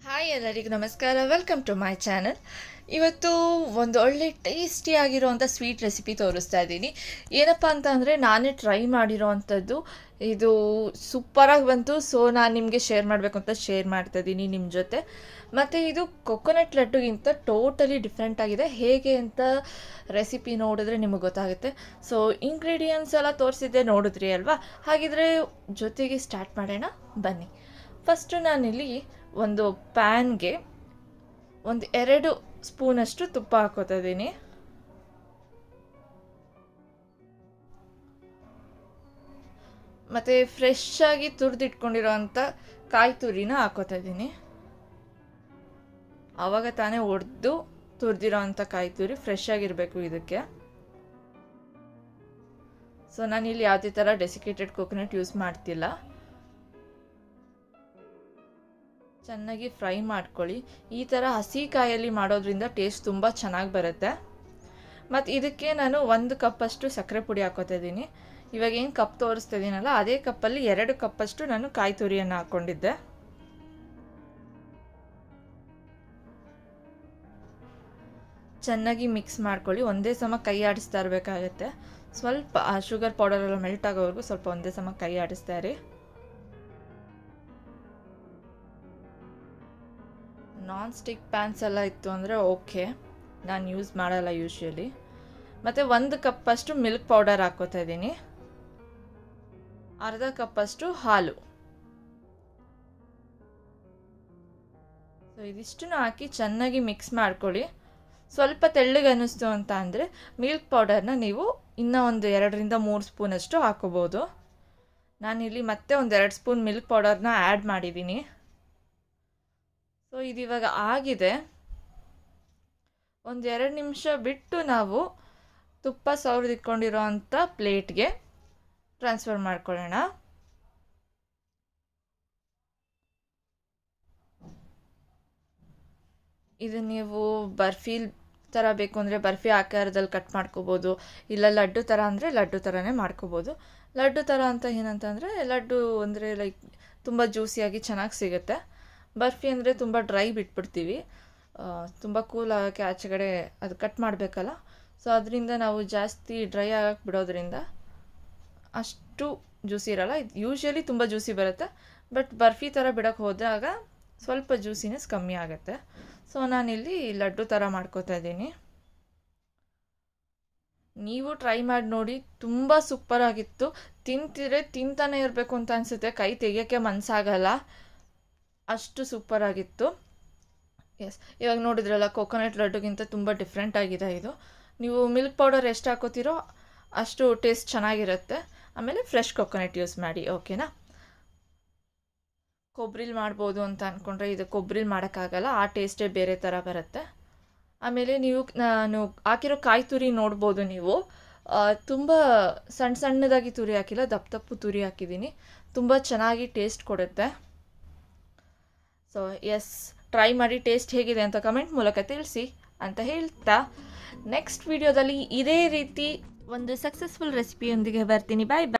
hi ಎಲ್ಲರಿಗೂ ನಮಸ್ಕಾರ welcome to my channel ಇವತ್ತು ಒಂದು ಒಳ್ಳೆ ಟೇಸ್ಟಿ ಆಗಿರೋವಂಥ ಸ್ವೀಟ್ ರೆಸಿಪಿ ತೋರಿಸ್ತಾ ಇದ್ದೀನಿ ಏನಪ್ಪ ಅಂತ ಅಂದರೆ ನಾನೇ ಟ್ರೈ ಮಾಡಿರೋ ಅಂಥದ್ದು ಇದು ಸೂಪರಾಗಿ ಬಂತು ಸೊ ನಾನು ನಿಮಗೆ ಶೇರ್ ಮಾಡಬೇಕು ಅಂತ ಶೇರ್ ಮಾಡ್ತಾ ಇದ್ದೀನಿ ನಿಮ್ಮ ಜೊತೆ ಮತ್ತು ಇದು ಕೊಕೊನಟ್ ಲಡ್ಡುಗಿಂತ ಟೋಟಲಿ ಡಿಫ್ರೆಂಟ್ ಆಗಿದೆ ಹೇಗೆ ಅಂತ ರೆಸಿಪಿ ನೋಡಿದ್ರೆ ನಿಮಗೆ ಗೊತ್ತಾಗುತ್ತೆ ಸೊ ಇಂಗ್ರೀಡಿಯೆಂಟ್ಸ್ ಎಲ್ಲ ತೋರಿಸಿದ್ದೆ ನೋಡಿದ್ರಿ ಅಲ್ವಾ ಹಾಗಿದ್ರೆ ಜೊತೆಗೆ ಸ್ಟಾರ್ಟ್ ಮಾಡೋಣ ಬನ್ನಿ ಫಸ್ಟು ನಾನಿಲ್ಲಿ ಒಂದು ಪ್ಯಾನ್ಗೆ ಒಂದು ಎರಡು ಸ್ಪೂನಷ್ಟು ತುಪ್ಪ ಹಾಕೋತಾ ಇದ್ದೀನಿ ಮತ್ತು ಫ್ರೆಶ್ ಆಗಿ ತುರಿದಿಟ್ಕೊಂಡಿರೋವಂಥ ಕಾಯಿ ತುರಿನ ಹಾಕೋತಾ ಇದ್ದೀನಿ ಆವಾಗ ತಾನೇ ಒಡೆದು ತುರಿದಿರೋ ಅಂಥ ಕಾಯಿ ತುರಿ ಫ್ರೆಶ್ ಆಗಿರಬೇಕು ಇದಕ್ಕೆ ಸೊ ನಾನಿಲ್ಲಿ ಯಾವುದೇ ಥರ ಡೆಸಿಕೇಟೆಡ್ ಕೊಕೊನಟ್ ಯೂಸ್ ಮಾಡ್ತಿಲ್ಲ ಚೆನ್ನಾಗಿ ಫ್ರೈ ಮಾಡ್ಕೊಳ್ಳಿ ಈ ಥರ ಹಸಿ ಕಾಯಲ್ಲಿ ಮಾಡೋದ್ರಿಂದ ಟೇಸ್ಟ್ ತುಂಬ ಚೆನ್ನಾಗಿ ಬರುತ್ತೆ ಮತ್ತು ಇದಕ್ಕೆ ನಾನು ಒಂದು ಕಪ್ಪಷ್ಟು ಸಕ್ಕರೆ ಪುಡಿ ಹಾಕೋತಾ ಇದ್ದೀನಿ ಇವಾಗ ಏನು ಕಪ್ ತೋರಿಸ್ತಾ ಇದ್ದೀನಲ್ಲ ಅದೇ ಕಪ್ಪಲ್ಲಿ ಎರಡು ಕಪ್ಪಷ್ಟು ನಾನು ಕಾಯಿ ತುರಿಯನ್ನು ಹಾಕ್ಕೊಂಡಿದ್ದೆ ಚೆನ್ನಾಗಿ ಮಿಕ್ಸ್ ಮಾಡ್ಕೊಳ್ಳಿ ಒಂದೇ ಸಮ ಕೈ ಆಡಿಸ್ತಾ ಇರಬೇಕಾಗತ್ತೆ ಸ್ವಲ್ಪ ಆ ಶುಗರ್ ಪೌಡರ್ ಎಲ್ಲ ಮೆಲ್ಟ್ ಆಗೋವರೆಗೂ ಸ್ವಲ್ಪ ಒಂದೇ ಸಮ ಕೈ ಆಡಿಸ್ತಾ ಇರಿ ನಾನ್ ಸ್ಟಿಕ್ ಪ್ಯಾನ್ಸ್ ಎಲ್ಲ ಇತ್ತು ಅಂದರೆ ಓಕೆ ನಾನು ಯೂಸ್ ಮಾಡಲ್ಲ ಯೂಶ್ವಲಿ ಮತ್ತು ಒಂದು ಕಪ್ಪಷ್ಟು ಮಿಲ್ಕ್ ಪೌಡರ್ ಹಾಕೋತಾ ಇದ್ದೀನಿ ಅರ್ಧ ಕಪ್ಪಷ್ಟು ಹಾಲು ಸೊ ಇದಿಷ್ಟನ್ನು ಹಾಕಿ ಚೆನ್ನಾಗಿ ಮಿಕ್ಸ್ ಮಾಡ್ಕೊಳ್ಳಿ ಸ್ವಲ್ಪ ತೆಳ್ಳಗೆ ಅನ್ನಿಸ್ತು ಅಂತ ಅಂದರೆ ಮಿಲ್ಕ್ ಪೌಡರ್ನ ನೀವು ಇನ್ನೂ ಒಂದು ಎರಡರಿಂದ ಮೂರು ಸ್ಪೂನಷ್ಟು ಹಾಕೋಬೋದು ನಾನಿಲ್ಲಿ ಮತ್ತೆ ಒಂದು ಎರಡು ಸ್ಪೂನ್ ಮಿಲ್ಕ್ ಪೌಡರ್ನ ಆ್ಯಡ್ ಮಾಡಿದ್ದೀನಿ ಸೊ ಇದು ಇವಾಗ ಆಗಿದೆ ಒಂದು ಎರಡು ನಿಮಿಷ ಬಿಟ್ಟು ನಾವು ತುಪ್ಪ ಸವರಿದಿಟ್ಕೊಂಡಿರೋ ಅಂಥ ಪ್ಲೇಟ್ಗೆ ಟ್ರಾನ್ಸ್ಫರ್ ಮಾಡ್ಕೊಳ್ಳೋಣ ಇದು ನೀವು ಬರ್ಫಿ ಥರ ಬೇಕು ಅಂದರೆ ಬರ್ಫಿ ಆಕಾರದಲ್ಲಿ ಕಟ್ ಮಾಡ್ಕೋಬೋದು ಇಲ್ಲ ಲಡ್ಡು ಥರ ಅಂದರೆ ಲಡ್ಡು ಥರನೇ ಮಾಡ್ಕೋಬೋದು ಲಡ್ಡು ಥರ ಅಂತ ಏನಂತಂದರೆ ಲಡ್ಡು ಅಂದರೆ ಲೈಕ್ ತುಂಬ ಜ್ಯೂಸಿಯಾಗಿ ಚೆನ್ನಾಗಿ ಸಿಗುತ್ತೆ ಬರ್ಫಿ ಅಂದರೆ ತುಂಬ ಡ್ರೈ ಬಿಟ್ಬಿಡ್ತೀವಿ ತುಂಬ ಕೂಲ್ ಆಗೋಕ್ಕೆ ಆಚೆಗಡೆ ಅದು ಕಟ್ ಮಾಡಬೇಕಲ್ಲ ಸೊ ಅದರಿಂದ ನಾವು ಜಾಸ್ತಿ ಡ್ರೈ ಆಗಕ್ಕೆ ಬಿಡೋದ್ರಿಂದ ಅಷ್ಟು ಜ್ಯೂಸಿ ಇರೋಲ್ಲ ಇದು ಯೂಶ್ವಲಿ ತುಂಬ ಜ್ಯೂಸಿ ಬರುತ್ತೆ ಬಟ್ ಬರ್ಫಿ ಥರ ಬಿಡೋಕ್ಕೆ ಹೋದಾಗ ಸ್ವಲ್ಪ ಜ್ಯೂಸಿನೆಸ್ ಕಮ್ಮಿ ಆಗುತ್ತೆ ಸೊ ನಾನಿಲ್ಲಿ ಲಡ್ಡು ಥರ ಮಾಡ್ಕೋತಾ ಇದ್ದೀನಿ ನೀವು ಟ್ರೈ ಮಾಡಿ ನೋಡಿ ತುಂಬ ಸೂಪರಾಗಿತ್ತು ತಿಂತಿದ್ರೆ ತಿಂತಾನೆ ಇರಬೇಕು ಅಂತ ಅನಿಸುತ್ತೆ ಕೈ ತೆಗಿಯೋಕ್ಕೆ ಮನಸ್ಸಾಗಲ್ಲ ಅಷ್ಟು ಸೂಪರಾಗಿತ್ತು ಎಸ್ ಇವಾಗ ನೋಡಿದ್ರಲ್ಲ ಕೊಕೊನಟ್ ಲಡ್ಡುಗಿಂತ ತುಂಬ ಡಿಫ್ರೆಂಟ್ ಆಗಿದೆ ಇದು ನೀವು ಮಿಲ್ಕ್ ಪೌಡರ್ ಎಷ್ಟು ಹಾಕೋತೀರೋ ಅಷ್ಟು ಟೇಸ್ಟ್ ಚೆನ್ನಾಗಿರುತ್ತೆ ಆಮೇಲೆ ಫ್ರೆಶ್ ಕೊಕೊನಟ್ ಯೂಸ್ ಮಾಡಿ ಓಕೆನಾ ಕೊಬ್ಬರಿಲಿ ಮಾಡ್ಬೋದು ಅಂತ ಅಂದ್ಕೊಂಡ್ರೆ ಇದು ಕೊಬ್ಬರಿಲಿ ಮಾಡೋಕ್ಕಾಗಲ್ಲ ಆ ಟೇಸ್ಟೇ ಬೇರೆ ಥರ ಬರುತ್ತೆ ಆಮೇಲೆ ನೀವು ನಾನು ಹಾಕಿರೋ ಕಾಯಿ ತುರಿ ನೋಡ್ಬೋದು ನೀವು ತುಂಬ ಸಣ್ಣ ಸಣ್ಣದಾಗಿ ತುರಿ ಹಾಕಿಲ್ಲ ದಪ್ಪ ದಪ್ಪು ತುರಿ ಹಾಕಿದ್ದೀನಿ ತುಂಬ ಚೆನ್ನಾಗಿ ಟೇಸ್ಟ್ ಕೊಡುತ್ತೆ ಸೊ ಎಸ್ ಟ್ರೈ ಮಾಡಿ ಟೇಸ್ಟ್ ಹೇಗಿದೆ ಅಂತ ಕಮೆಂಟ್ ಮೂಲಕ ತಿಳಿಸಿ ಅಂತ ಹೇಳ್ತಾ ನೆಕ್ಸ್ಟ್ ವಿಡಿಯೋದಲ್ಲಿ ಇದೇ ರೀತಿ ಒಂದು ಸಕ್ಸಸ್ಫುಲ್ ರೆಸಿಪಿಯೊಂದಿಗೆ ಬರ್ತೀನಿ ಬಾಯ್ ಬಾಯ್